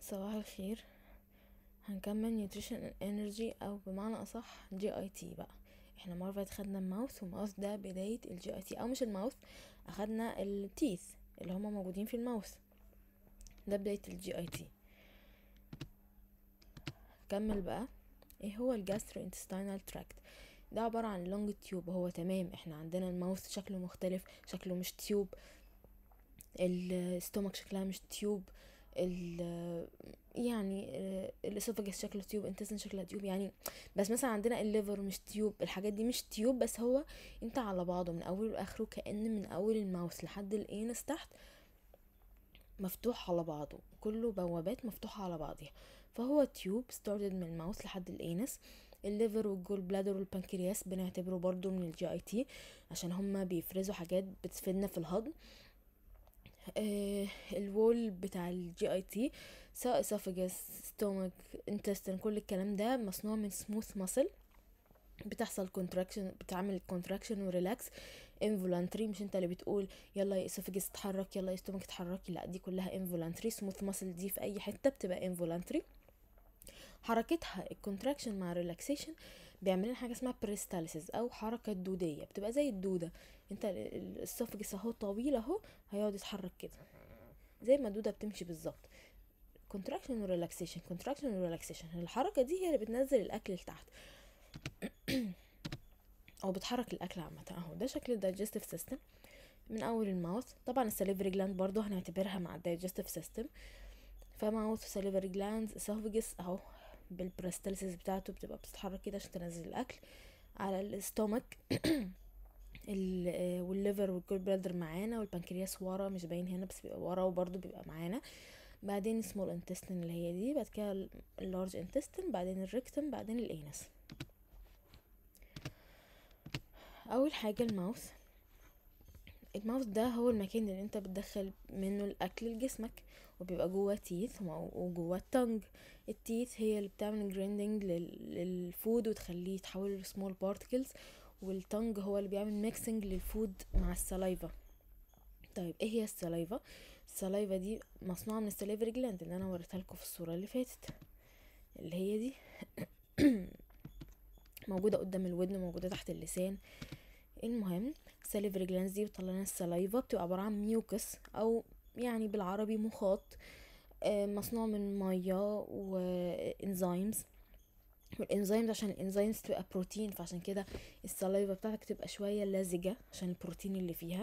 صباح الخير هنكمل نيوتريشن انرجي او بمعنى اصح جي اي تي بقى احنا المره اللي فاتت خدنا الماوث والماوث ده بدايه الجي اي تي او مش الماوث اخدنا التيث اللي هما موجودين في الماوث ده بدايه الجي اي تي كمل بقى ايه هو الجاسترو انتستينال تراكت ده عبارة عن لونج تيوب هو تمام احنا عندنا الماوث شكله مختلف شكله مش تيوب الستومك شكلها مش تيوب ال يعني الاسوفاجس شكله تيوب انتستين شكلها تيوب يعني بس مثلا عندنا الليفر مش تيوب الحاجات دي مش تيوب بس هو انت على بعضه من اوله لاخره كأن من اول الماوس لحد الانس تحت مفتوح على بعضه كله بوابات مفتوحة على بعضها فهو تيوب ستارتد من الماوس لحد الانس الليفر والجول بلادر والبنكرياس بنعتبره برضو من الجي اي تي عشان هما بيفرزوا حاجات بتفيدنا في الهضم آه الوول بتاع الجي اي تي سواء اسوفاجس ستومك انتستين كل الكلام ده مصنوع من سموث ماسل بتحصل كونتراكشن بتعمل كونتراكشن وريلاكس انفولانتري مش انت اللي بتقول يلا يا اسوفاجس اتحرك يلا يا ستومك اتحركي لا دي كلها انفولانتري سموث ماسل دي في اي حته بتبقى انفولانتري حركتها الكونتراكشن مع الريلاكسيشن بيعمل لنا حاجه اسمها بريستاليسيس او حركه دوديه بتبقى زي الدوده انت الاسوفاجس اهو طويل اهو هيقعد يتحرك كده زي ما الدوده بتمشي بالظبط كونتراكشن وريلاكسيشن كونتراكشن وريلاكسيشن الحركه دي هي اللي بتنزل الاكل لتحت او بتحرك الاكل عامه اهو ده شكل الدايجستيف سيستم من اول الماوث طبعا السليفري جلاند برضو هنعتبرها مع الدايجستيف سيستم فماوث سليفري جلاند اسوفاجس اهو بالبرستالسيس بتاعته بتبقى بتتحرك كده عشان تنزل الاكل على الاستومك والليفر والجول بلادر معانا والبنكرياس ورا مش باين هنا بس بيبقى ورا وبرضه بيبقى معانا بعدين سمول انتستين اللي هي دي بعد كده اللارج انتستين بعدين الريكتم بعدين الانس اول حاجه الماوث الماوث ده هو المكان اللي انت بتدخل منه الاكل لجسمك وبيبقى جوه تيث وجوه التنج التيث هي اللي بتعمل جريندنج للفود وتخليه يتحول لسمول بارتكلز والتنج هو اللي بيعمل ميكسنج للفود مع السلايفا طيب ايه هي السلايفا السلايفا دي مصنوعه من السليفري جلاند اللي انا وريتها لكم في الصوره اللي فاتت اللي هي دي موجوده قدام الودن موجوده تحت اللسان المهم السليفري جلاندز دي بتطلع لنا السلايفا بتبقى عباره عن ميوكس او يعني بالعربي مخاط مصنوع من ميه وانزيمز والانزيمز عشان الانزيمز تبقى بروتين فعشان كده السلايفا بتاعتك تبقى شويه لزجه عشان البروتين اللي فيها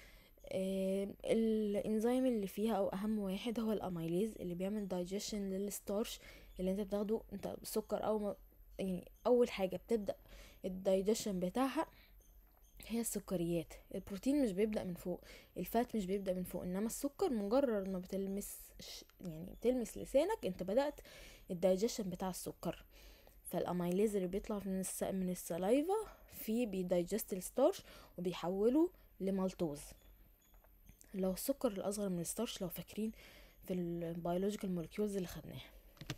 الانزيم اللي فيها او اهم واحد هو الاميليز اللي بيعمل دايجيشن للستارش اللي انت بتاخده انت السكر او ما يعني اول حاجه بتبدا الدايجيشن بتاعها هي السكريات البروتين مش بيبدا من فوق الفات مش بيبدا من فوق انما السكر مجرد ما بتلمس يعني بتلمس لسانك انت بدات الدايجيشن بتاع السكر فالاميليز اللي بيطلع من الس... من السلايفا في بيدايجست الستارش وبيحوله لمالتوز لو السكر الاصغر من الستارش لو فاكرين في البيولوجيكال مولكيولز اللي خدناها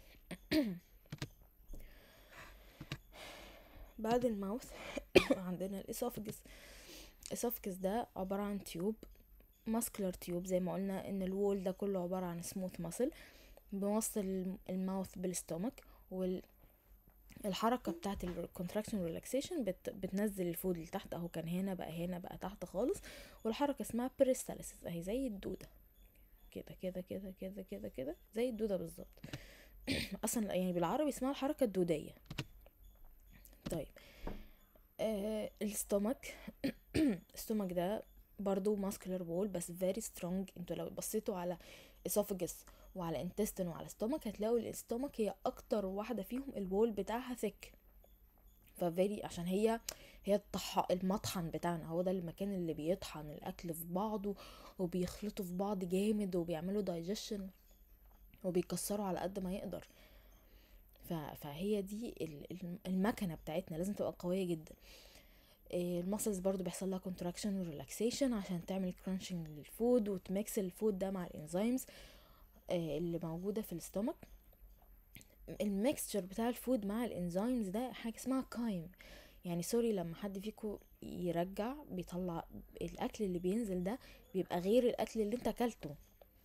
بعد الماوث عندنا الاسوفجس الاسوفجس ده عبارة عن تيوب ماسكولار تيوب زي ما قلنا ان الوول ده كله عبارة عن سموث ماسل بيوصل الماوث بالستومك وال الحركة بتاعت الكونتراكشن ريلاكسيشن بت... بتنزل الفود لتحت اهو كان هنا بقى هنا بقى تحت خالص والحركة اسمها بريستاليسيس اهي زي الدودة كده كده كده كده كده كده زي الدودة بالظبط اصلا يعني بالعربي اسمها الحركة الدودية طيب آه الستومك الستومك ده برضو ماسكولار وول بس فيري سترونج انتوا لو بصيتوا على اسوفجس وعلى انتستين وعلى ستومك هتلاقوا الاستومك هي اكتر واحده فيهم الوول بتاعها ثيك ففيري عشان هي هي الطح... المطحن بتاعنا هو ده المكان اللي بيطحن الاكل في بعضه وبيخلطوا في بعض جامد وبيعملوا دايجيشن وبيكسروا على قد ما يقدر فهي دي المكنه بتاعتنا لازم تبقى قويه جدا المسلز برضو بيحصل لها كونتراكشن وريلاكسيشن عشان تعمل كرانشنج للفود وتميكس الفود ده مع الانزيمز اللي موجوده في الاستومك الميكستشر بتاع الفود مع الانزيمز ده حاجه اسمها كايم يعني سوري لما حد فيكم يرجع بيطلع الاكل اللي بينزل ده بيبقى غير الاكل اللي انت اكلته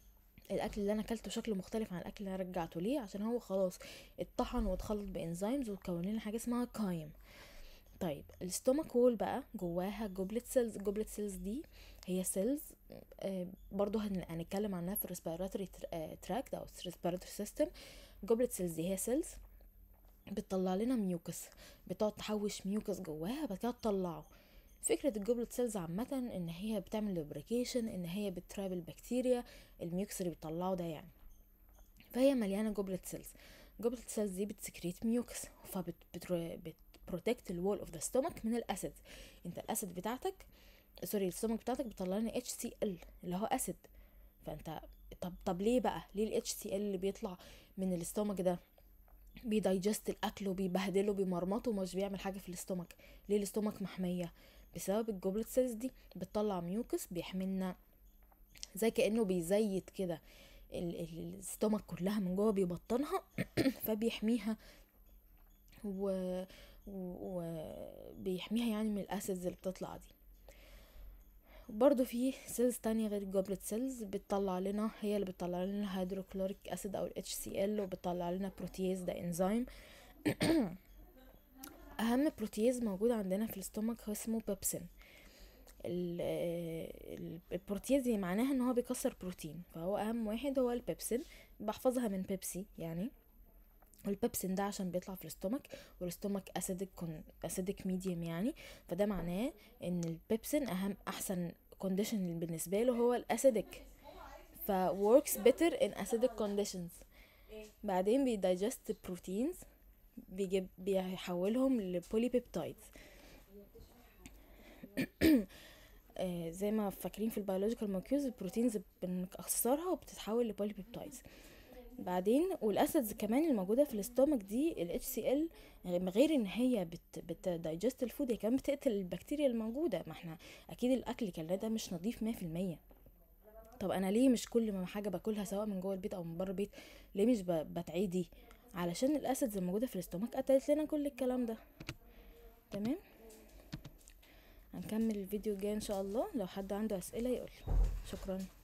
الاكل اللي انا اكلته شكله مختلف عن الاكل اللي انا رجعته ليه عشان هو خلاص اتطحن واتخلط بانزيمز وتكون لنا حاجه اسمها كايم طيب الستومك وول بقى جواها جوبلت سيلز الجوبلت سيلز دي هي سيلز آه برضو هن- هنتكلم عنها في الريسبيراتوري تراكت او الريسبيراتوري سيستم جوبلت سيلز دي هي سيلز بتطلع لنا ميوكس بتقعد تحوش ميوكس جواها بعد كده تطلعه فكرة الجوبلت سيلز عامة ان هي بتعمل لوبريكيشن ان هي بتراب البكتيريا الميوكس اللي بتطلعه ده يعني فهي مليانة جوبلت سيلز جوبلت سيلز دي بتسكريت ميوكس فبتبروتكت الوول اوف ذا ستومك من الاسيد انت الاسيد بتاعتك سوري الستومك بتاعتك بتطلع لنا اتش سي ال اللي هو اسيد فانت طب طب ليه بقى ليه الاتش سي ال اللي بيطلع من الاستومك ده بيدايجست الاكل وبيبهدله بيمرمطه ومش بيعمل حاجه في الاستومك ليه الاستومك محميه بسبب الجوبلت سيلز دي بتطلع ميوكس بيحملنا زي كانه بيزيت كده ال- ال- الاستومك كلها من جوه بيبطنها فبيحميها و وبيحميها يعني من الاسيدز اللي بتطلع دي برضو في سيلز تانية غير الجوبلت سيلز بتطلع لنا هي اللي بتطلع لنا هيدروكلوريك اسيد او ال HCl وبتطلع لنا بروتياز ده انزيم اهم بروتياز موجود عندنا في الاستومك هو اسمه بيبسين ال- ال- البروتياز دي معناها ان هو بيكسر بروتين فهو اهم واحد هو البيبسين بحفظها من بيبسي يعني والبيبسين ده عشان بيطلع في الاستومك والاستومك اسيدك اسيدك ميديوم يعني فده معناه ان البيبسين اهم احسن كونديشن بالنسبه له هو الاسيدك ف works better in acidic conditions بعدين بيدايجست بروتينز بيجيب بيحولهم لبوليبيبتايدز آه زي ما فاكرين في البيولوجيكال مولكيولز البروتينز بنكسرها وبتتحول لبوليبيبتايدز بعدين والاسيدز كمان الموجوده في الاستومك دي ال HCl غير ان هي بت بتدايجست الفود هي كمان بتقتل البكتيريا الموجوده ما احنا اكيد الاكل اللي كلناه ده مش نظيف 100% طب انا ليه مش كل ما حاجه باكلها سواء من جوه البيت او من بره البيت ليه مش ب- بتعيدي علشان الاسيدز الموجوده في الاستومك قتلت لنا كل الكلام ده تمام هنكمل الفيديو الجاي ان شاء الله لو حد عنده اسئله يقول شكرا